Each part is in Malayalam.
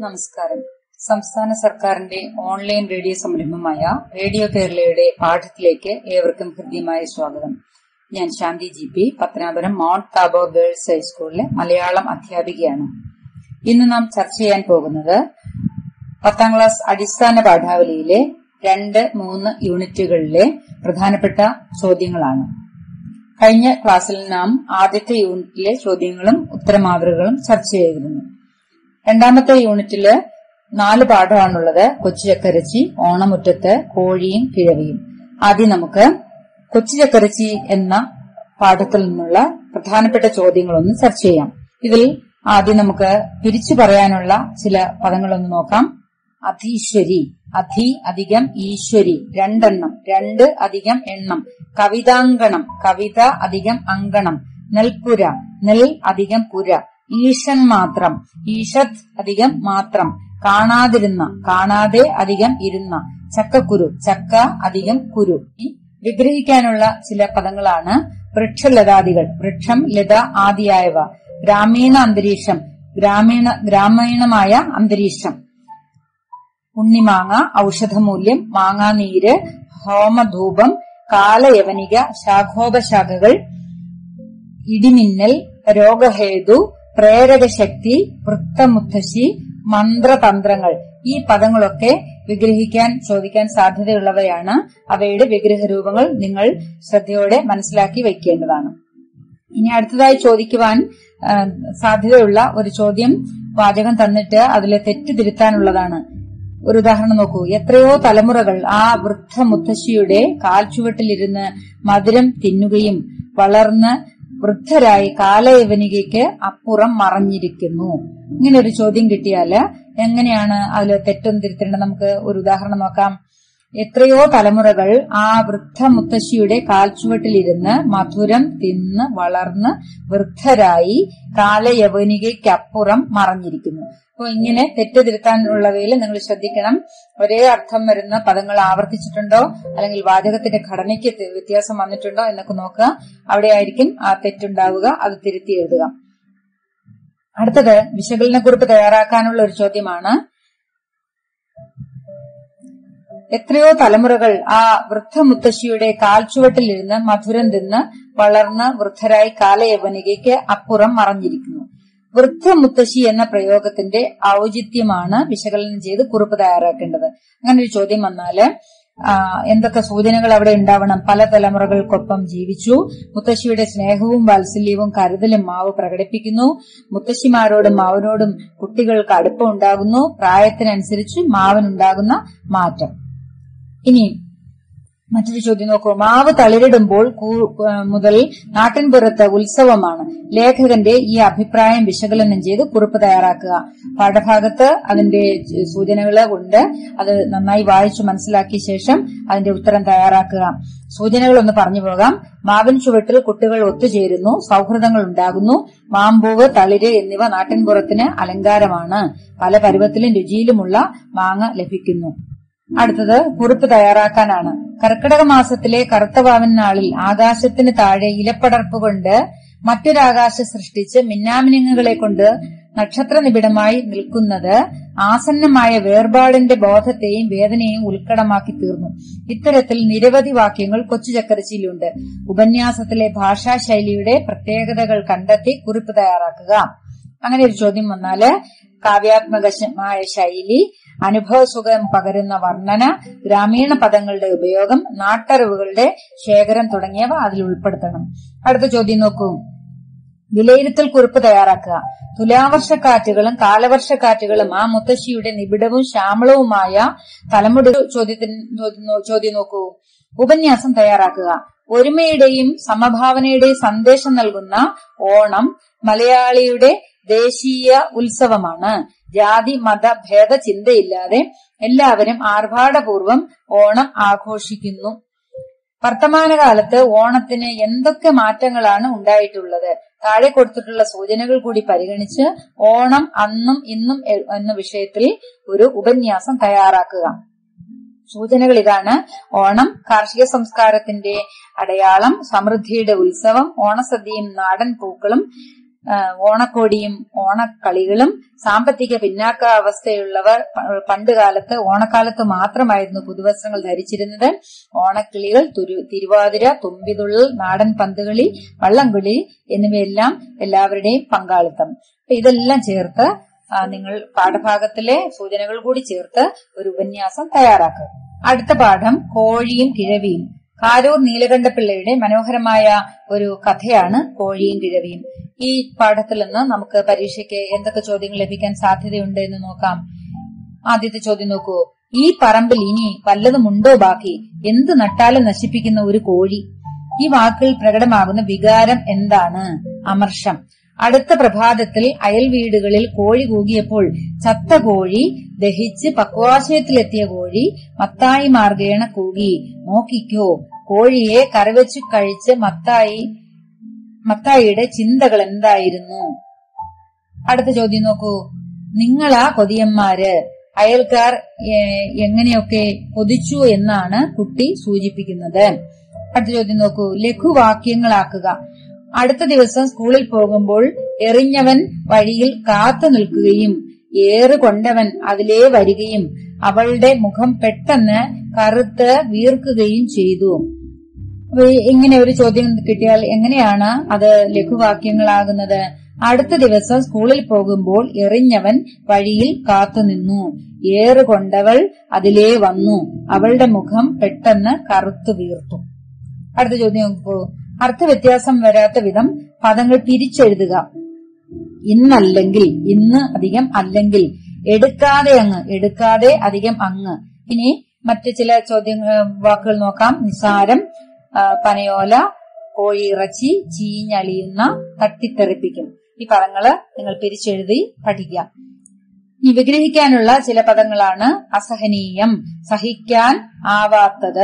നമസ്കാരം സംസ്ഥാന സർക്കാരിന്റെ ഓൺലൈൻ റേഡിയോ സംരംഭമായ റേഡിയോ കേരളയുടെ പാഠത്തിലേക്ക് ഏവർക്കും ഹൃദ്യമായ സ്വാഗതം ഞാൻ Shanthi G P Pathanapuram Mount Tabor girls ഹൈസ്കൂളിലെ മലയാളം അധ്യാപികയാണ് ഇന്ന് നാം ചർച്ച ചെയ്യാൻ പോകുന്നത് പത്താം ക്ലാസ് അടിസ്ഥാന പാഠാവലിയിലെ രണ്ട് മൂന്ന് യൂണിറ്റുകളിലെ പ്രധാനപ്പെട്ട ചോദ്യങ്ങളാണ് കഴിഞ്ഞ ക്ലാസ്സിൽ നാം ആദ്യത്തെ യൂണിറ്റിലെ ചോദ്യങ്ങളും ഉത്തരമാതൃകകളും ചർച്ച ചെയ്തിരുന്നു രണ്ടാമത്തെ യൂണിറ്റില് നാല് പാഠമാണുള്ളത് കൊച്ചു ചക്കരച്ചി ഓണമുറ്റത്ത് കോഴിയും കിഴവിയും ആദ്യം നമുക്ക് കൊച്ചു ചക്കരച്ചി എന്ന പാഠത്തിൽ നിന്നുള്ള പ്രധാനപ്പെട്ട ചോദ്യങ്ങളൊന്ന് ചർച്ച ചെയ്യാം ഇതിൽ ആദ്യം നമുക്ക് പിരിച്ചു പറയാനുള്ള ചില പദങ്ങളൊന്ന് നോക്കാം അധീശ്വരി അധി അധികം ഈശ്വരി രണ്ടെണ്ണം രണ്ട് അധികം എണ്ണം കവിതാങ്കണം കവിത അധികം അങ്കണം നെൽപ്പുര നെൽ അധികം പുര ഈശൻ മാത്രം ഈഷത് അധികം മാത്രം കാണാതിരുന്ന കാണാതെ അധികം ഇരുന്ന ചക്കക്കുരു ചക്ക അധികം കുരു ഈ വിഗ്രഹിക്കാനുള്ള ചില പദങ്ങളാണ് വൃക്ഷലതാദികൾ വൃക്ഷം ലത ആദിയായവ ഗ്രാമീണ അന്തരീക്ഷം ഗ്രാമീണ ഗ്രാമീണമായ അന്തരീക്ഷം ഉണ്ണിമാങ്ങ ഔഷധമൂല്യം മാങ്ങാനീര് ഹോമധൂപം കാലയവനിക ശാഖോപശാഖകൾ ഇടിമിന്നൽ രോഗഹേതു പ്രേരകശക്തി വൃത്തമുത്തശ്ശി മന്ത്രതന്ത്രങ്ങൾ ഈ പദങ്ങളൊക്കെ വിഗ്രഹിക്കാൻ ചോദിക്കാൻ സാധ്യതയുള്ളവയാണ് അവയുടെ വിഗ്രഹ രൂപങ്ങൾ നിങ്ങൾ ശ്രദ്ധയോടെ മനസ്സിലാക്കി വയ്ക്കേണ്ടതാണ് ഇനി അടുത്തതായി ചോദിക്കുവാൻ ആ, സാധ്യതയുള്ള ഒരു ചോദ്യം വാചകം തന്നിട്ട് അതിലെ തെറ്റ് തിരുത്താനുള്ളതാണ് ഒരു ഉദാഹരണം നോക്കൂ എത്രയോ തലമുറകൾ ആ വൃദ്ധ മുത്തശ്ശിയുടെ കാൽച്ചുവട്ടിലിരുന്ന് മധുരം തിന്നുകയും വളർന്ന് വൃദ്ധരായി കാലയവനികയ്ക്ക് അപ്പുറം മറഞ്ഞിരിക്കുന്നു ഇങ്ങനെ ഒരു ചോദ്യം കിട്ടിയാല് എങ്ങനെയാണ് അതിൽ തെറ്റൊന്നും തിരുത്തേണ്ടത് നമുക്ക് ഒരു ഉദാഹരണം നോക്കാം എത്രയോ തലമുറകൾ ആ വൃദ്ധ മുത്തശ്ശിയുടെ കാൽച്ചുവട്ടിലിരുന്ന് മധുരം തിന്ന് വളർന്ന് വൃദ്ധരായി കാലയവനികയ്ക്കപ്പുറം മറഞ്ഞിരിക്കുന്നു അപ്പൊ ഇങ്ങനെ തെറ്റ് തിരുത്താനുള്ളവയിൽ നിങ്ങൾ ശ്രദ്ധിക്കണം ഒരേ അർത്ഥം വരുന്ന പദങ്ങൾ ആവർത്തിച്ചിട്ടുണ്ടോ അല്ലെങ്കിൽ വാചകത്തിന്റെ ഘടനയ്ക്ക് ത- വ്യത്യാസം വന്നിട്ടുണ്ടോ എന്നൊക്കെ നോക്കുക അവിടെ ആയിരിക്കും ആ തെറ്റുണ്ടാവുക അത് തിരുത്തി എഴുതുക അടുത്തത് വിശകലനക്കുറിപ്പ് തയ്യാറാക്കാനുള്ള ഒരു ചോദ്യമാണ് എത്രയോ തലമുറകൾ ആ വൃദ്ധമുത്തശ്ശിയുടെ കാൽച്ചുവട്ടിലിരുന്ന് മധുരം തിന്ന് വളർന്ന് വൃദ്ധരായി കാലയവനികയ്ക്ക് അപ്പുറം മറഞ്ഞിരിക്കുന്നു വൃദ്ധമുത്തശ്ശി എന്ന പ്രയോഗത്തിന്റെ ഔചിത്യമാണ് വിശകലനം ചെയ്ത് കുറിപ്പ് തയ്യാറാക്കേണ്ടത് അങ്ങനെ ഒരു ചോദ്യം വന്നാല് ആ, എന്തൊക്കെ സൂചനകൾ അവിടെ ഉണ്ടാവണം പല തലമുറകൾക്കൊപ്പം ജീവിച്ചു മുത്തശ്ശിയുടെ സ്നേഹവും വാത്സല്യവും കരുതലും മാവ് പ്രകടിപ്പിക്കുന്നു മുത്തശ്ശിമാരോടും മാവിനോടും കുട്ടികൾക്ക് അടുപ്പം ഉണ്ടാകുന്നു പ്രായത്തിനനുസരിച്ച് മാവിനുണ്ടാകുന്ന മാറ്റം ഇനി മറ്റൊരു ചോദ്യം നോക്കൂ മാവ് തളിരിടുമ്പോൾ കൂ- ആ, മുതൽ നാട്ടിൻപുറത്ത് ഉത്സവമാണ് ലേഖകന്റെ ഈ അഭിപ്രായം വിശകലനം ചെയ്ത് കുറിപ്പ് തയ്യാറാക്കുക പാഠഭാഗത്ത് അതിന്റെ സൂചനകൾ ഉണ്ട് അത് നന്നായി വായിച്ചു മനസ്സിലാക്കിയ ശേഷം അതിന്റെ ഉത്തരം തയ്യാറാക്കുക സൂചനകൾ ഒന്ന് പറഞ്ഞു പോകാം മാവിൻ ചുവട്ടിൽ കുട്ടികൾ ഒത്തുചേരുന്നു സൗഹൃദങ്ങൾ ഉണ്ടാകുന്നു മാമ്പൂവ് തളിര് എന്നിവ നാട്ടിൻപുറത്തിന് അലങ്കാരമാണ് പല പരുവത്തിലും രുചിയിലുമുള്ള മാങ്ങ ലഭിക്കുന്നു അടുത്തത് കുറിപ്പ് തയ്യാറാക്കാനാണ് കർക്കിടക മാസത്തിലെ കറുത്തവാവൻ നാളിൽ ആകാശത്തിന് താഴെ ഇലപ്പടർപ്പ് കൊണ്ട് മറ്റൊരാകാശ സൃഷ്ടിച്ച് മിന്നാമിനുങ്ങുകളെ കൊണ്ട് നക്ഷത്ര നിബിഡമായി നിൽക്കുന്നത് ആസന്നമായ വേർപാടിന്റെ ബോധത്തെയും വേദനയെയും ഉൾക്കടമാക്കി തീർന്നു ഇത്തരത്തിൽ നിരവധി വാക്യങ്ങൾ കൊച്ചു ചക്കരച്ചിയിലുണ്ട് ഉപന്യാസത്തിലെ ഭാഷാശൈലിയുടെ പ്രത്യേകതകൾ കണ്ടെത്തി കുറിപ്പ് തയ്യാറാക്കുക അങ്ങനെ ഒരു ചോദ്യം വന്നാല് കാവ്യാത്മകമായ ശൈലി അനുഭവസുഖം പകരുന്ന വർണ്ണന ഗ്രാമീണ പദങ്ങളുടെ ഉപയോഗം നാട്ടറിവുകളുടെ ശേഖരം തുടങ്ങിയവ അതിൽ ഉൾപ്പെടുത്തണം അടുത്ത ചോദ്യം നോക്കൂ വിലയിരുത്തൽ കുറിപ്പ് തയ്യാറാക്കുക തുലാവർഷക്കാറ്റുകളും കാലവർഷക്കാറ്റുകളും ആ മുത്തശ്ശിയുടെ നിബിഡവും ശ്യാമളവുമായ തലമുടി ചോദ്യത്തിന് ചോദ്യം നോ- ചോദ്യം നോക്കൂ ഉപന്യാസം തയ്യാറാക്കുക ഒരുമയുടെയും സമഭാവനയുടെയും സന്ദേശം നൽകുന്ന ഓണം മലയാളിയുടെ ദേശീയ ഉത്സവമാണ് ജാതി മത ഭേദ ചിന്തയില്ലാതെ എല്ലാവരും ആർഭാടപൂർവം ഓണം ആഘോഷിക്കുന്നു വർത്തമാനകാലത്ത് ഓണത്തിന് എന്തൊക്കെ മാറ്റങ്ങളാണ് ഉണ്ടായിട്ടുള്ളത് താഴെ കൊടുത്തിട്ടുള്ള സൂചനകൾ കൂടി പരിഗണിച്ച് ഓണം അന്നും ഇന്നും എ- എന്ന വിഷയത്തിൽ ഒരു ഉപന്യാസം തയ്യാറാക്കുക സൂചനകൾ ഇതാണ് ഓണം കാർഷിക സംസ്കാരത്തിന്റെ അടയാളം സമൃദ്ധിയുടെ ഉത്സവം ഓണസദ്യയും നാടൻ പൂക്കളും ആ, ഓണക്കോടിയും ഓണക്കളികളും സാമ്പത്തിക പിന്നാക്കാവസ്ഥയുള്ളവർ പ- പണ്ടുകാലത്ത് ഓണക്കാലത്ത് മാത്രമായിരുന്നു പുതുവസ്ത്രങ്ങൾ ധരിച്ചിരുന്നത് ഓണക്കിളികൾ തുരു- തിരുവാതിര തുമ്പിതുള്ളൽ നാടൻ പന്തുകളി വള്ളംകളി എന്നിവയെല്ലാം എല്ലാവരുടെയും പങ്കാളിത്തം അപ്പൊ ഇതെല്ലാം ചേർത്ത് ആ, നിങ്ങൾ പാഠഭാഗത്തിലെ സൂചനകൾ കൂടി ചേർത്ത് ഒരു ഉപന്യാസം തയ്യാറാക്കുക അടുത്ത പാഠം കോഴിയും കിഴവിയും കാരൂർ നീലകണ്ഠപിള്ളയുടെ മനോഹരമായ ഒരു കഥയാണ് കോഴിയും കിഴവിയും ഈ പാഠത്തിൽ നിന്ന് നമുക്ക് പരീക്ഷയ്ക്ക് എന്തൊക്കെ ചോദ്യങ്ങൾ ലഭിക്കാൻ സാധ്യതയുണ്ട് എന്ന് നോക്കാം ആദ്യത്തെ ചോദ്യം നോക്കൂ ഈ പറമ്പിൽ ഇനി വല്ലതുമുണ്ടോ ബാക്കി എന്ത് നട്ടാലും നശിപ്പിക്കുന്ന ഒരു കോഴി ഈ വാക്കുകളിൽ പ്രകടമാകുന്ന വികാരം എന്താണ് അമർഷം അടുത്ത പ്രഭാതത്തിൽ അയൽ വീടുകളിൽ കോഴി കൂകിയപ്പോൾ ചത്ത കോഴി ദഹിച്ച് പക്വാശയത്തിലെത്തിയ കോഴി മത്തായി മാർഗേണ കൂകി നോക്കിക്കോ കോഴിയെ കറിവെച്ചു കഴിച്ച് മത്തായി മത്തായിയുടെ ചിന്തകൾ എന്തായിരുന്നു അടുത്ത ചോദ്യം നോക്കൂ നിങ്ങളാ കൊതിയന്മാര് അയൽക്കാർ ഏ- എങ്ങനെയൊക്കെ കൊതിച്ചു എന്നാണ് കുട്ടി സൂചിപ്പിക്കുന്നത് അടുത്ത ചോദ്യം നോക്കൂ ലഘുവാക്യങ്ങളാക്കുക അടുത്ത ദിവസം സ്കൂളിൽ പോകുമ്പോൾ എറിഞ്ഞവൻ വഴിയിൽ കാത്തു നിൽക്കുകയും ഏറ് കൊണ്ടവൻ അതിലേ വരികയും അവളുടെ മുഖം പെട്ടെന്ന് കറുത്ത് വീർക്കുകയും ചെയ്തു അപ്പൊ ഈ- ഇങ്ങനെ ഒരു ചോദ്യം കിട്ടിയാൽ എങ്ങനെയാണ് അത് ലഘുവാക്യങ്ങളാകുന്നത് അടുത്ത ദിവസം സ്കൂളിൽ പോകുമ്പോൾ എറിഞ്ഞവൻ വഴിയിൽ കാത്തുനിന്നു ഏറ് കൊണ്ടവൾ അതിലേ വന്നു അവളുടെ മുഖം പെട്ടെന്ന് കറുത്തു വീർത്തു അടുത്ത ചോദ്യം നോക്കൂ അർത്ഥവ്യത്യാസം വരാത്ത വിധം പദങ്ങൾ പിരിച്ചെഴുതുക ഇന്നല്ലെങ്കിൽ ഇന്ന് അധികം അല്ലെങ്കിൽ എടുക്കാതെ അങ്ങ് എടുക്കാതെ അധികം അങ്ങ് ഇനി മറ്റ് ചില ചോദ്യങ്ങൾ വാക്കുകൾ നോക്കാം നിസാരം ആ, പനയോല കോഴിയിറച്ചി ചീഞ്ഞളിയുന്ന തട്ടിത്തെറിപ്പിക്കും ഈ പദങ്ങള് നിങ്ങൾ പിരിച്ചെഴുതി പഠിക്കാം ഇനി വിഗ്രഹിക്കാനുള്ള ചില പദങ്ങളാണ് അസഹനീയം സഹിക്കാൻ ആവാത്തത്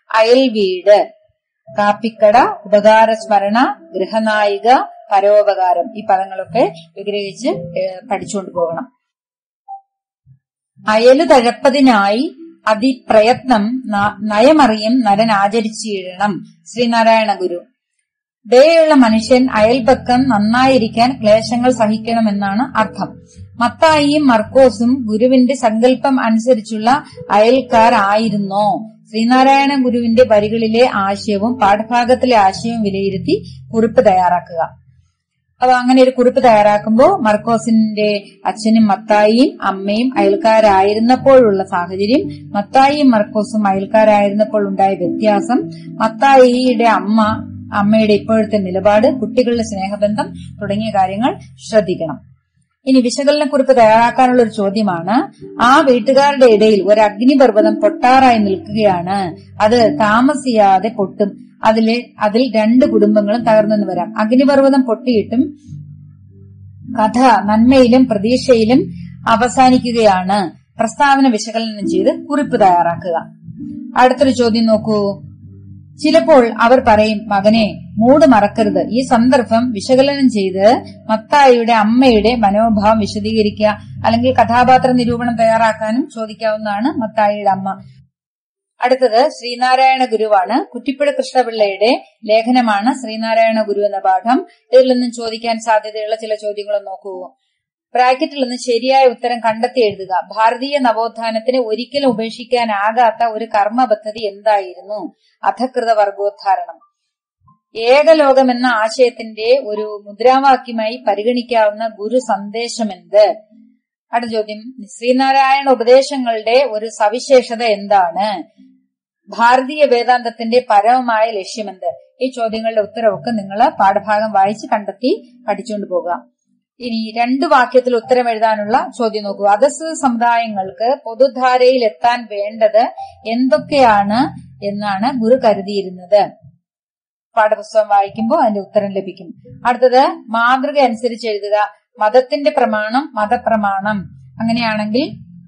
അയൽവീട് കാപ്പിക്കട ഉപകാരസ്മരണ ഗൃഹനായിക പരോപകാരം ഈ പദങ്ങളൊക്കെ വിഗ്രഹിച്ച് ഏഹ്, പഠിച്ചുകൊണ്ട് പോകണം അയല് തഴപ്പതിനായി അതിപ്രയത്നം ന- നയമറിയും നരൻ ആചരിച്ചിടണം ശ്രീനാരായണ ഗുരു ദയുള്ള മനുഷ്യൻ അയൽപക്കം നന്നായിരിക്കാൻ ക്ലേശങ്ങൾ സഹിക്കണമെന്നാണ് അർത്ഥം മത്തായിയും മർക്കോസും ഗുരുവിന്റെ സങ്കല്പം അനുസരിച്ചുള്ള അയൽക്കാരായിരുന്നോ ശ്രീനാരായണ ഗുരുവിന്റെ വരികളിലെ ആശയവും പാഠഭാഗത്തിലെ ആശയവും വിലയിരുത്തി കുറിപ്പ് തയ്യാറാക്കുക അപ്പൊ അങ്ങനെ ഒരു കുറിപ്പ് തയ്യാറാക്കുമ്പോൾ മർക്കോസിന്റെ അച്ഛനും മത്തായിയും അമ്മയും അയൽക്കാരായിരുന്നപ്പോഴുള്ള സാഹചര്യം മത്തായിയും മർക്കോസും അയൽക്കാരായിരുന്നപ്പോൾ ഉണ്ടായ വ്യത്യാസം മത്തായിയുടെ അമ്മ അമ്മയുടെ ഇപ്പോഴത്തെ നിലപാട് കുട്ടികളുടെ സ്നേഹബന്ധം തുടങ്ങിയ കാര്യങ്ങൾ ശ്രദ്ധിക്കണം ഇനി വിശകലനക്കുറിപ്പ് തയ്യാറാക്കാനുള്ള ഒരു ചോദ്യമാണ് ആ വീട്ടുകാരുടെ ഇടയിൽ ഒരു അഗ്നിപർവ്വതം പൊട്ടാറായി നിൽക്കുകയാണ് അത് താമസിയാതെ പൊട്ടും അതിലെ അതിൽ രണ്ട് കുടുംബങ്ങളും തകർന്നെന്ന് വരാം അഗ്നിപർവ്വതം പൊട്ടിയിട്ടും കഥ നന്മയിലും പ്രതീക്ഷയിലും അവസാനിക്കുകയാണ് പ്രസ്താവന വിശകലനം ചെയ്ത് കുറിപ്പ് തയ്യാറാക്കുക അടുത്തൊരു ചോദ്യം നോക്കൂ ചിലപ്പോൾ അവർ പറയും മകനെ മൂട് മറക്കരുത് ഈ സന്ദർഭം വിശകലനം ചെയ്ത് മത്തായിയുടെ അമ്മയുടെ മനോഭാവം വിശദീകരിക്കുക അല്ലെങ്കിൽ കഥാപാത്ര നിരൂപണം തയ്യാറാക്കാനും ചോദിക്കാവുന്നതാണ് മത്തായിയുടെ അമ്മ അടുത്തത് ശ്രീനാരായണ ഗുരുവാണ് കുറ്റിപ്പുഴ കൃഷ്ണപിള്ളയുടെ ലേഖനമാണ് ശ്രീനാരായണ ഗുരു എന്ന പാഠം ഇതിൽ നിന്നും ചോദിക്കാൻ സാധ്യതയുള്ള ചില ചോദ്യങ്ങൾ നോക്കൂ ബ്രാക്കറ്റിൽ നിന്ന് ശരിയായ ഉത്തരം കണ്ടെത്തി എഴുതുക ഭാരതീയ നവോത്ഥാനത്തിന് ഒരിക്കലും ഉപേക്ഷിക്കാനാകാത്ത ഒരു കർമ്മ പദ്ധതി എന്തായിരുന്നു അധകൃത വർഗോദ്ധാരണം ഏകലോകം എന്ന ആശയത്തിന്റെ ഒരു മുദ്രാവാക്യമായി പരിഗണിക്കാവുന്ന ഗുരു സന്ദേശമെന്ത് അടുത്ത ചോദ്യം ശ്രീനാരായണ ഉപദേശങ്ങളുടെ ഒരു സവിശേഷത എന്താണ് ഭാരതീയ വേദാന്തത്തിന്റെ പരമമായ ലക്ഷ്യമെന്ത് ഈ ചോദ്യങ്ങളുടെ ഉത്തരവൊക്കെ നിങ്ങൾ പാഠഭാഗം വായിച്ച് കണ്ടെത്തി പഠിച്ചുകൊണ്ട് പോകുക ഇനി രണ്ട് വാക്യത്തിൽ ഉത്തരം എഴുതാനുള്ള ചോദ്യം നോക്കൂ അധസ്ഥിത സമുദായങ്ങൾക്ക് പൊതുധാരയിൽ എത്താൻ വേണ്ടത് എന്തൊക്കെയാണ് എന്നാണ് ഗുരു കരുതിയിരുന്നത് പാഠപുസ്തകം വായിക്കുമ്പോൾ അതിന്റെ ഉത്തരം ലഭിക്കും അടുത്തത് മാതൃക അനുസരിച്ച് എഴുതുക മതത്തിന്റെ പ്രമാണം മതപ്രമാണം അങ്ങനെയാണെങ്കിൽ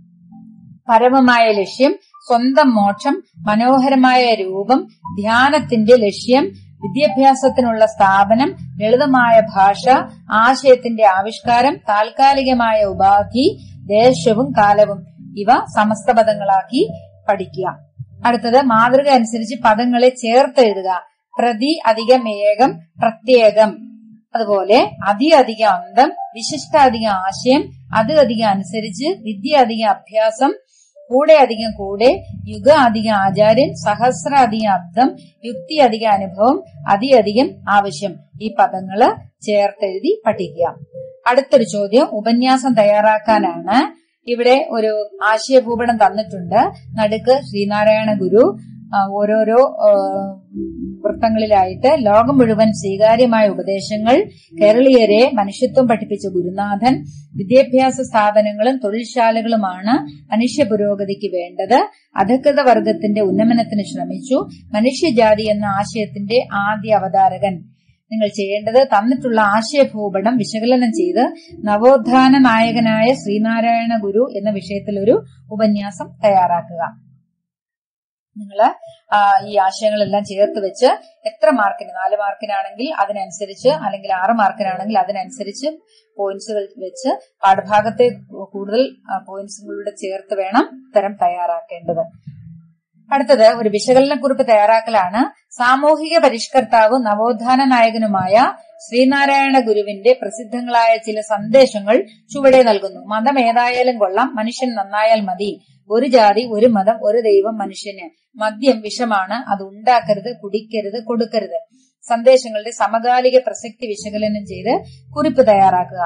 പരമമായ ലക്ഷ്യം സ്വന്തം മോക്ഷം മനോഹരമായ രൂപം ധ്യാനത്തിന്റെ ലക്ഷ്യം വിദ്യാഭ്യാസത്തിനുള്ള സ്ഥാപനം ലളിതമായ ഭാഷ ആശയത്തിന്റെ ആവിഷ്കാരം താൽക്കാലികമായ ഉപാധി ദേശവും കാലവും ഇവ സമസ്ത പദങ്ങളാക്കി പഠിക്കുക അടുത്തത് മാതൃക അനുസരിച്ച് പദങ്ങളെ ചേർത്തെഴുതുക പ്രതി അധികം ഏകം പ്രത്യേകം അതുപോലെ അതി അധിക അന്തം വിശിഷ്ടാധിക ആശയം അത് അധികം അനുസരിച്ച് വിദ്യ അധിക അഭ്യാസം കൂടെ അധികം കൂടെ യുഗ അധിക ആചാര്യൻ സഹസ്ര അധിക അബ്ദം യുക്തി അധിക അനുഭവം അതിയധികം ആവശ്യം ഈ പദങ്ങള് ചേർത്തെഴുതി പഠിക്കുക അടുത്തൊരു ചോദ്യം ഉപന്യാസം തയ്യാറാക്കാനാണ് ഇവിടെ ഒരു ആശയഭൂപടം തന്നിട്ടുണ്ട് നടുക്ക് ശ്രീനാരായണ ഗുരു ആ, ഓരോരോ ആ, വൃത്തങ്ങളിലായിട്ട് ലോകം മുഴുവൻ സ്വീകാര്യമായ ഉപദേശങ്ങൾ കേരളീയരെ മനുഷ്യത്വം പഠിപ്പിച്ച ഗുരുനാഥൻ വിദ്യാഭ്യാസ സ്ഥാപനങ്ങളും തൊഴിൽശാലകളുമാണ് മനുഷ്യ പുരോഗതിക്ക് വേണ്ടത് അധകൃത വർഗത്തിന്റെ ഉന്നമനത്തിന് ശ്രമിച്ചു മനുഷ്യജാതി എന്ന ആശയത്തിന്റെ ആദ്യ അവതാരകൻ നിങ്ങൾ ചെയ്യേണ്ടത് തന്നിട്ടുള്ള ആശയഭൂപടം വിശകലനം ചെയ്ത് നവോത്ഥാന നായകനായ ശ്രീനാരായണ ഗുരു എന്ന വിഷയത്തിൽ ഒരു ഉപന്യാസം തയ്യാറാക്കുക നിങ്ങൾ ഈ ആശയങ്ങളെല്ലാം ചേർത്ത് വെച്ച് എത്ര മാർക്കിന് നാല് മാർക്കിനാണെങ്കിൽ അതിനനുസരിച്ച് അല്ലെങ്കിൽ ആറ് മാർക്കിനാണെങ്കിൽ അതിനനുസരിച്ച് പോയിന്റ്സുകൾ വെച്ച് പാഠഭാഗത്തെ കൂടുതൽ പോയിന്റ്സുകളുടെ ചേർത്ത് വേണം ഉത്തരം തയ്യാറാക്കേണ്ടത് അടുത്തത് ഒരു വിശകലനക്കുറിപ്പ് തയ്യാറാക്കലാണ് സാമൂഹിക പരിഷ്കർത്താവ് നവോത്ഥാന നായകനുമായ ശ്രീനാരായണ ഗുരുവിന്റെ പ്രസിദ്ധങ്ങളായ ചില സന്ദേശങ്ങൾ ചുവടെ നൽകുന്നു മതം ഏതായാലും കൊള്ളാം മനുഷ്യൻ നന്നായാൽ മതി ഒരു ജാതി ഒരു മതം ഒരു ദൈവം മനുഷ്യന് മദ്യം വിഷമാണ് അത് ഉണ്ടാക്കരുത് കുടിക്കരുത് കൊടുക്കരുത് സന്ദേശങ്ങളുടെ സമകാലിക പ്രസക്തി വിശകലനം ചെയ്ത് കുറിപ്പ് തയ്യാറാക്കുക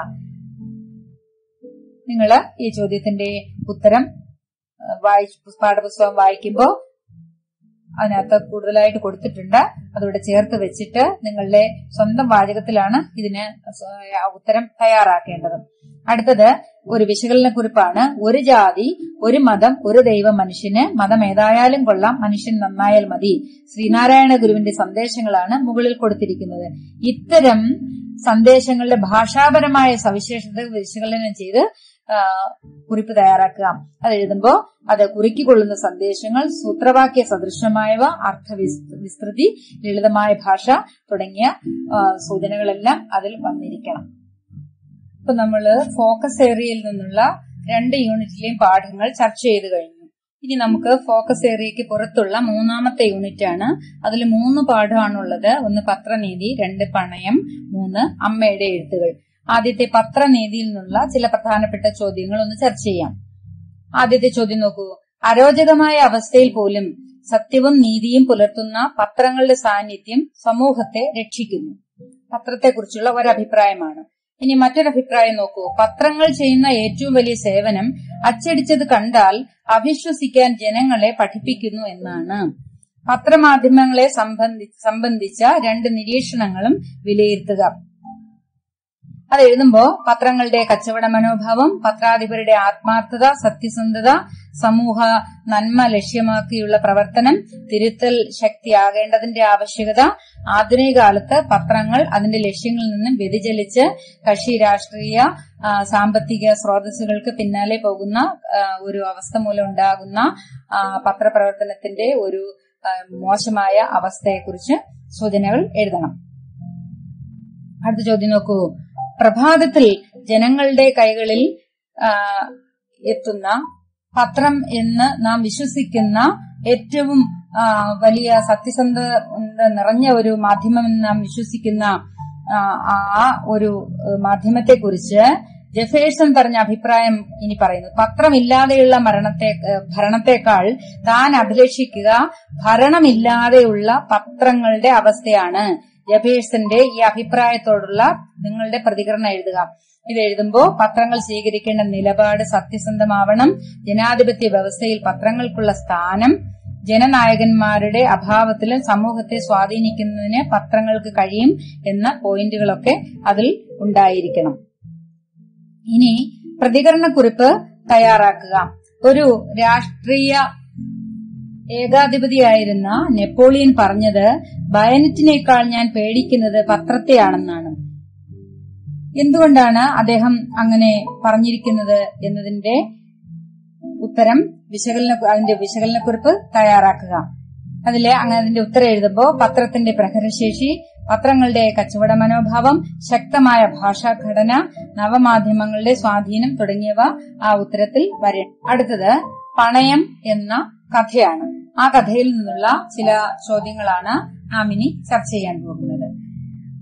നിങ്ങൾ ഈ ചോദ്യത്തിന്റെ ഉത്തരം ഏഹ്, വായിച്ച് പാഠപുസ്തകം വായിക്കുമ്പോൾ അതിനകത്ത് കൂടുതലായിട്ട് കൊടുത്തിട്ടുണ്ട് അതിവിടെ ചേർത്ത് വെച്ചിട്ട് നിങ്ങളുടെ സ്വന്തം വാചകത്തിലാണ് ഇതിന് സ- ആ ഉത്തരം തയ്യാറാക്കേണ്ടത് അടുത്തത് ഒരു വിശകലന കുറിപ്പാണ് ഒരു ജാതി ഒരു മതം ഒരു ദൈവം മനുഷ്യന് മതം ഏതായാലും കൊള്ളാം മനുഷ്യൻ നന്നായാൽ മതി ശ്രീനാരായണ ഗുരുവിന്റെ സന്ദേശങ്ങളാണ് മുകളിൽ കൊടുത്തിരിക്കുന്നത് ഇത്തരം സന്ദേശങ്ങളുടെ ഭാഷാപരമായ സവിശേഷത വിശകലനം ചെയ്ത് ആ, കുറിപ്പ് തയ്യാറാക്കുക അത് എഴുതുമ്പോ അത് കുറിക്കൊള്ളുന്ന സന്ദേശങ്ങൾ സൂത്രവാക്യ സദൃശമായവ അർത്ഥ വിസ്- വിസ്തൃതി ലളിതമായ ഭാഷ തുടങ്ങിയ ആ, സൂചനകളെല്ലാം അതിൽ വന്നിരിക്കണം ഇപ്പൊ നമ്മള് ഫോക്കസ് ഏരിയയിൽ നിന്നുള്ള രണ്ട് യൂണിറ്റിലെയും പാഠങ്ങൾ ചർച്ച ചെയ്ത് കഴിഞ്ഞു ഇനി നമുക്ക് ഫോക്കസ് ഏരിയയ്ക്ക് പുറത്തുള്ള മൂന്നാമത്തെ യൂണിറ്റ് ആണ് അതിൽ മൂന്ന് പാഠമാണുള്ളത് ഒന്ന് പത്രനീതി രണ്ട് പണയം മൂന്ന് അമ്മയുടെ എഴുത്തുകൾ ആദ്യത്തെ പത്രനീതിയിൽ നിന്നുള്ള ചില പ്രധാനപ്പെട്ട ചോദ്യങ്ങൾ ഒന്ന് ചർച്ച ചെയ്യാം ആദ്യത്തെ ചോദ്യം നോക്കൂ അരോചകമായ അവസ്ഥയിൽ പോലും സത്യവും നീതിയും പുലർത്തുന്ന പത്രങ്ങളുടെ സാന്നിധ്യം സമൂഹത്തെ രക്ഷിക്കുന്നു പത്രത്തെക്കുറിച്ചുള്ള ഒരഭിപ്രായമാണ് ഇനി മറ്റൊരഭിപ്രായം നോക്കൂ പത്രങ്ങൾ ചെയ്യുന്ന ഏറ്റവും വലിയ സേവനം അച്ചടിച്ചത് കണ്ടാൽ അവിശ്വസിക്കാൻ ജനങ്ങളെ പഠിപ്പിക്കുന്നു എന്നാണ് പത്രമാധ്യമങ്ങളെ സംബന്ധി സംബന്ധിച്ച രണ്ട് നിരീക്ഷണങ്ങളും വിലയിരുത്തുക അത് എഴുതുമ്പോ പത്രങ്ങളുടെ കച്ചവട മനോഭാവം പത്രാധിപരുടെ ആത്മാർത്ഥത സത്യസന്ധത സമൂഹ നന്മ ലക്ഷ്യമാക്കിയുള്ള പ്രവർത്തനം തിരുത്തൽ ശക്തിയാകേണ്ടതിന്റെ ആവശ്യകത ആധുനിക കാലത്ത് പത്രങ്ങൾ അതിന്റെ ലക്ഷ്യങ്ങളിൽ നിന്നും വ്യതിചലിച്ച് കക്ഷി രാഷ്ട്രീയ ആ, സാമ്പത്തിക സ്രോതസ്സുകൾക്ക് പിന്നാലെ പോകുന്ന ആ, ഒരു അവസ്ഥ മൂലം ഉണ്ടാകുന്ന ആ, പത്രപ്രവർത്തനത്തിന്റെ ഒരു ആ, മോശമായ അവസ്ഥയെക്കുറിച്ച് സൂചനകൾ എഴുതണം അടുത്ത ചോദ്യം നോക്കൂ പ്രഭാതത്തിൽ ജനങ്ങളുടെ കൈകളിൽ ആ, എത്തുന്ന പത്രം എന്ന് നാം വിശ്വസിക്കുന്ന ഏറ്റവും ആ, വലിയ സത്യസന്ധത നിറഞ്ഞ ഒരു മാധ്യമം എന്ന് നാം വിശ്വസിക്കുന്ന ആ, ആ ഒരു മാധ്യമത്തെ കുറിച്ച് ജെഫേഴ്സൺ പറഞ്ഞ അഭിപ്രായം ഇനി പറയുന്നു പത്രമില്ലാതെയുള്ള മരണത്തെ ഏഹ്, ഭരണത്തെക്കാൾ താൻ അഭിലഷിക്കുക ഭരണമില്ലാതെയുള്ള പത്രങ്ങളുടെ അവസ്ഥയാണ് ജഫേഴ്സന്റെ ഈ അഭിപ്രായത്തോടുള്ള നിങ്ങളുടെ പ്രതികരണം എഴുതുക ഇത് എഴുതുമ്പോ പത്രങ്ങൾ സ്വീകരിക്കേണ്ട നിലപാട് സത്യസന്ധമാവണം ജനാധിപത്യ വ്യവസ്ഥയിൽ പത്രങ്ങൾക്കുള്ള സ്ഥാനം ജനനായകന്മാരുടെ അഭാവത്തിലും സമൂഹത്തെ സ്വാധീനിക്കുന്നതിന് പത്രങ്ങൾക്ക് കഴിയും എന്ന പോയിന്റുകളൊക്കെ അതിൽ ഉണ്ടായിരിക്കണം ഇനി പ്രതികരണക്കുറിപ്പ് തയ്യാറാക്കുക ഒരു രാഷ്ട്രീയ ഏകാധിപതിയായിരുന്ന നെപ്പോളിയൻ പറഞ്ഞത് ബയനറ്റിനേക്കാൾ ഞാൻ പേടിക്കുന്നത് പത്രത്തെയാണെന്നാണ് എന്തുകൊണ്ടാണ് അദ്ദേഹം അങ്ങനെ പറഞ്ഞിരിക്കുന്നത് എന്നതിന്റെ ഉത്തരം വിശകലന അതിന്റെ വിശകലനക്കുറിപ്പ് തയ്യാറാക്കുക അതിലെ അങ്ങനെ അതിന്റെ ഉത്തരം എഴുതുമ്പോൾ പത്രത്തിന്റെ പ്രഹരശേഷി പത്രങ്ങളുടെ കച്ചവട മനോഭാവം ശക്തമായ ഭാഷാഘടന നവമാധ്യമങ്ങളുടെ സ്വാധീനം തുടങ്ങിയവ ആ ഉത്തരത്തിൽ വരും അടുത്തത് പണയം എന്ന കഥയാണ് ആ കഥയിൽ നിന്നുള്ള ചില ചോദ്യങ്ങളാണ് നാം ഇനി ചർച്ച ചെയ്യാൻ പോകുന്നത്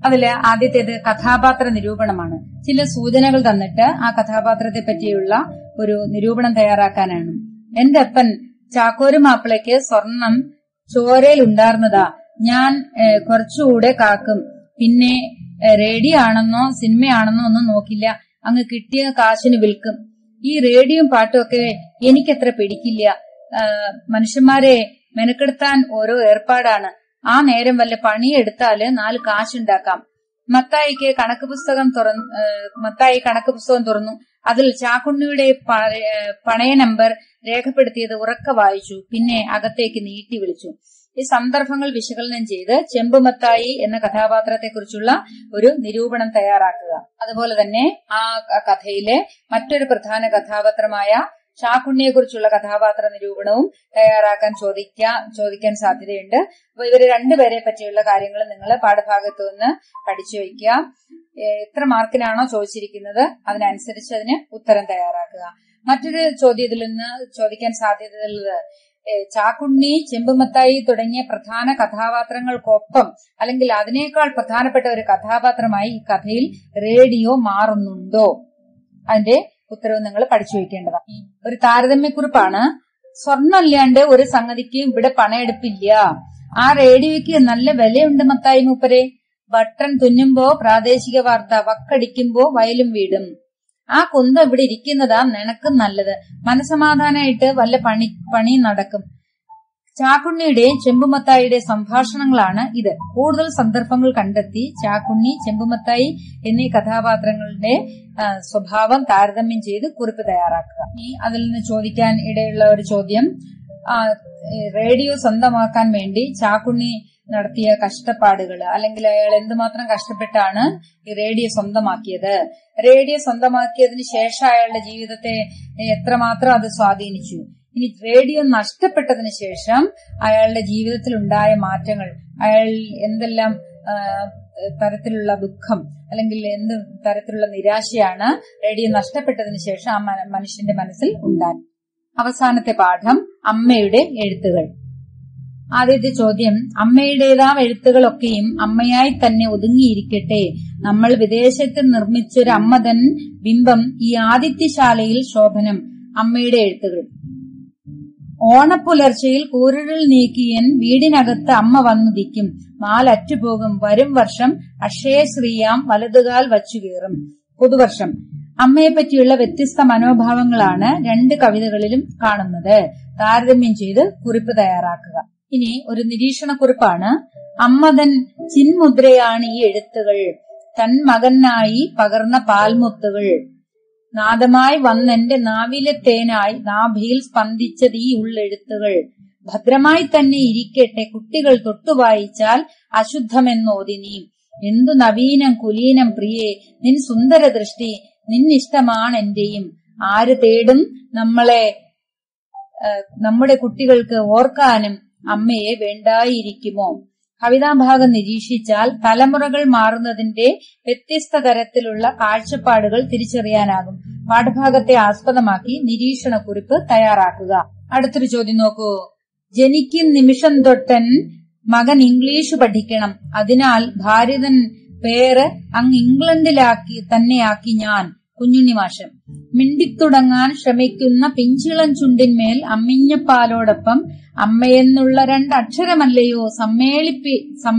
അതില് ആദ്യത്തേത് കഥാപാത്ര നിരൂപണമാണ് ചില സൂചനകൾ തന്നിട്ട് ആ കഥാപാത്രത്തെ പറ്റിയുള്ള ഒരു നിരൂപണം തയ്യാറാക്കാനാണ് എന്റെ അപ്പൻ ചാക്കോരു മാപ്പിളയ്ക്ക് സ്വർണം ചോരയിൽ ഉണ്ടാർന്നതാ ഞാൻ ഏഹ്, കുറച്ചുകൂടെ കാക്കും പിന്നെ ഏഹ്, റേഡിയോ ആണെന്നോ സിനിമയാണെന്നോ ഒന്നും നോക്കില്ല അങ്ങ് കിട്ടിയ കാശിന് വിൽക്കും ഈ റേഡിയോയും പാട്ടും ഒക്കെ എനിക്കത്ര പിടിക്കില്ല ആഹ്, മനുഷ്യന്മാരെ മെനക്കെടുത്താൻ ഓരോ ഏർപ്പാടാണ് ആ നേരം വല്ല പണിയെടുത്താല് നാല് കാശുണ്ടാക്കാം മത്തായിക്ക് കണക്ക് പുസ്തകം തുറന്നു ഏഹ്, മത്തായി കണക്ക് പുസ്തകം തുറന്നു അതിൽ ചാക്കുണ്ണിയുടെ പ- ഏഹ്, പണയ നമ്പർ രേഖപ്പെടുത്തിയത് ഉറക്ക വായിച്ചു പിന്നെ അകത്തേക്ക് നീട്ടി വിളിച്ചു ഈ സന്ദർഭങ്ങൾ വിശകലനം ചെയ്ത് ചെമ്പുമത്തായി എന്ന കഥാപാത്രത്തെക്കുറിച്ചുള്ള ഒരു നിരൂപണം തയ്യാറാക്കുക അതുപോലെ തന്നെ ആ ക- കഥയിലെ മറ്റൊരു പ്രധാന കഥാപാത്രമായ ചാക്കുണ്ണിയെക്കുറിച്ചുള്ള കഥാപാത്ര നിരൂപണവും തയ്യാറാക്കാൻ ചോദിക്കാൻ ചോദിക്കാൻ സാധ്യതയുണ്ട് അപ്പൊ ഇവര് രണ്ടുപേരെ പറ്റിയുള്ള കാര്യങ്ങൾ നിങ്ങൾ പാഠഭാഗത്തു നിന്ന് പഠിച്ചു വയ്ക്കുക ഏഹ് എത്ര മാർക്കിനാണോ ചോദിച്ചിരിക്കുന്നത് അതിനനുസരിച്ച് അതിന് ഉത്തരം തയ്യാറാക്കുക മറ്റൊരു ചോദ്യത്തിൽ നിന്ന് ചോദിക്കാൻ സാധ്യതയുള്ളത് ഏഹ് ചാക്കുണ്ണി ചെമ്പുമത്തായി തുടങ്ങിയ പ്രധാന കഥാപാത്രങ്ങൾക്കൊപ്പം അല്ലെങ്കിൽ അതിനേക്കാൾ പ്രധാനപ്പെട്ട ഒരു കഥാപാത്രമായി ഈ കഥയിൽ റേഡിയോ മാറുന്നുണ്ടോ അതിന്റെ ഉത്തരവ് നിങ്ങൾ പഠിച്ചു വെക്കേണ്ടതാണ് ഒരു താരതമ്യക്കുറിപ്പാണ് സ്വർണ്ണമില്ലാണ്ട് ഒരു സംഗതിക്ക് ഇവിടെ പണയെടുപ്പില്ല ആ റേഡിയോയ്ക്ക് നല്ല വിലയുണ്ട് മത്തായി മൂപ്പരെ ബട്ടൺ തുന്നുമ്പോ പ്രാദേശിക വാർത്ത വക്കടിക്കുമ്പോ വയലും വീടും ആ കുന്തം ഇവിടെ ഇരിക്കുന്നതാ നിനക്കും നല്ലത് മനസമാധാനായിട്ട് വല്ല പണി പണി നടക്കും ചാക്കുണ്ണിയുടെയും ചെമ്പുമത്തായിയുടെ സംഭാഷണങ്ങളാണ് ഇത് കൂടുതൽ സന്ദർഭങ്ങൾ കണ്ടെത്തി ചാക്കുണ്ണി ചെമ്പുമത്തായി എന്നീ കഥാപാത്രങ്ങളുടെ ആ, സ്വഭാവം താരതമ്യം ചെയ്ത് കുറിപ്പ് തയ്യാറാക്കുക ഈ അതിൽ നിന്ന് ചോദിക്കാൻ ഇടയുള്ള ഒരു ചോദ്യം ആ, ഏ, റേഡിയോ സ്വന്തമാക്കാൻ വേണ്ടി ചാക്കുണ്ണി നടത്തിയ കഷ്ടപ്പാടുകൾ അല്ലെങ്കിൽ അയാൾ എന്തുമാത്രം കഷ്ടപ്പെട്ടാണ് ഈ റേഡിയോ സ്വന്തമാക്കിയത് റേഡിയോ സ്വന്തമാക്കിയതിന് ശേഷം അയാളുടെ ജീവിതത്തെ എത്രമാത്രം അത് സ്വാധീനിച്ചു ഇനി റേഡിയോ നഷ്ടപ്പെട്ടതിന് ശേഷം അയാളുടെ ജീവിതത്തിൽ ഉണ്ടായ മാറ്റങ്ങൾ അയാൾ എന്തെല്ലാം ആ, തരത്തിലുള്ള ദുഃഖം അല്ലെങ്കിൽ എന്ത് തരത്തിലുള്ള നിരാശയാണ് റേഡിയോ നഷ്ടപ്പെട്ടതിന് ശേഷം ആ മന- മനുഷ്യന്റെ മനസ്സിൽ ഉണ്ടായി അവസാനത്തെ പാഠം അമ്മയുടെ എഴുത്തുകൾ ആദ്യത്തെ ചോദ്യം അമ്മയുടേതാം എഴുത്തുകളൊക്കെയും അമ്മയായി തന്നെ ഒതുങ്ങിയിരിക്കട്ടെ നമ്മൾ വിദേശത്ത് നിർമ്മിച്ചൊരു അമ്മതൻ ബിംബം ഈ ആദിത്യശാലയിൽ ശോഭനം അമ്മയുടെ എഴുത്തുകൾ ഓണപ്പുലർച്ചയിൽ കൂരുകൾ നീക്കിയൻ വീടിനകത്ത് അമ്മ വന്നുദിക്കും മാലറ്റുപോകും വരും വർഷം അക്ഷയശ്രീയാം വലതുകാൽ വച്ചു കീറും പുതുവർഷം അമ്മയെ പറ്റിയുള്ള വ്യത്യസ്ത മനോഭാവങ്ങളാണ് രണ്ട് കവിതകളിലും കാണുന്നത് താരതമ്യം ചെയ്ത് കുറിപ്പ് തയ്യാറാക്കുക ഇനി ഒരു നിരീക്ഷണ കുറിപ്പാണ് അമ്മതൻ ചിന്മുദ്രയാണ് ഈ എഴുത്തുകൾ തൻ മകനായി പകർന്ന പാൽമുത്തുകൾ നാദമായി വന്നെന്റെ നാവിലെ തേനായി നാഭിയിൽ സ്പന്ദിച്ചത് ഈ ഉള്ളെഴുത്തുകൾ ഭദ്രമായി തന്നെ ഇരിക്കട്ടെ കുട്ടികൾ തൊട്ടു വായിച്ചാൽ അശുദ്ധമെന്നോതി നീ എന്തു നവീനം കുലീനം പ്രിയേ നിൻ സുന്ദര ദൃഷ്ടി നിന്നിഷ്ടമാണ് എന്റെയും ആര് തേടും നമ്മളെ ആ, നമ്മുടെ കുട്ടികൾക്ക് ഓർക്കാനും അമ്മയെ വേണ്ടായിരിക്കുമോ കവിതാഭാഗം നിരീക്ഷിച്ചാൽ തലമുറകൾ മാറുന്നതിന്റെ വ്യത്യസ്ത തരത്തിലുള്ള കാഴ്ചപ്പാടുകൾ തിരിച്ചറിയാനാകും പാഠഭാഗത്തെ ആസ്പദമാക്കി നിരീക്ഷണക്കുറിപ്പ് തയ്യാറാക്കുക അടുത്തൊരു ചോദ്യം നോക്കൂ ജനിക്കും നിമിഷം തൊട്ടൻ മകൻ ഇംഗ്ലീഷ് പഠിക്കണം അതിനാൽ ഭാരതൻ പേര് അങ്ങ് ഇംഗ്ലണ്ടിലാക്കി തന്നെയാക്കി ഞാൻ കുഞ്ഞുണ്ണി മാഷം മിണ്ടിത്തുടങ്ങാൻ ശ്രമിക്കുന്ന പിഞ്ചിളം ചുണ്ടിന്മേൽ അമ്മിഞ്ഞപ്പാലോടൊപ്പം അമ്മയെന്നുള്ള രണ്ടക്ഷരമല്ലയോ സമ്മേളിപ്പി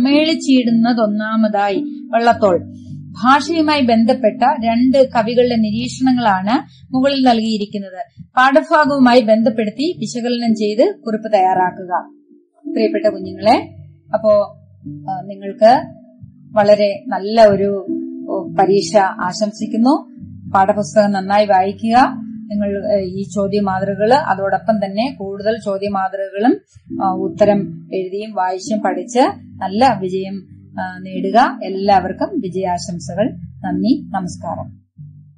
സമ്മേളിച്ചിടുന്നതൊന്നാമതായി വള്ളത്തോൾ ഭാഷയുമായി ബന്ധപ്പെട്ട രണ്ട് കവികളുടെ നിരീക്ഷണങ്ങളാണ് മുകളിൽ നൽകിയിരിക്കുന്നത് പാഠഭാഗവുമായി ബന്ധപ്പെടുത്തി വിശകലനം ചെയ്ത് കുറിപ്പ് തയ്യാറാക്കുക പ്രിയപ്പെട്ട കുഞ്ഞുങ്ങളെ അപ്പോ ആ, നിങ്ങൾക്ക് വളരെ നല്ല ഒരു ഓ, പരീക്ഷ ആശംസിക്കുന്നു പാഠപുസ്തകം നന്നായി വായിക്കുക നിങ്ങൾ ഏ, ഈ ചോദ്യ മാതൃകകള് അതോടൊപ്പം തന്നെ കൂടുതൽ ചോദ്യ മാതൃകകളും ആ, ഉത്തരം എഴുതിയും വായിച്ചും പഠിച്ച് നല്ല വിജയം ആ, നേടുക എല്ലാവർക്കും വിജയാശംസകൾ നന്ദി നമസ്കാരം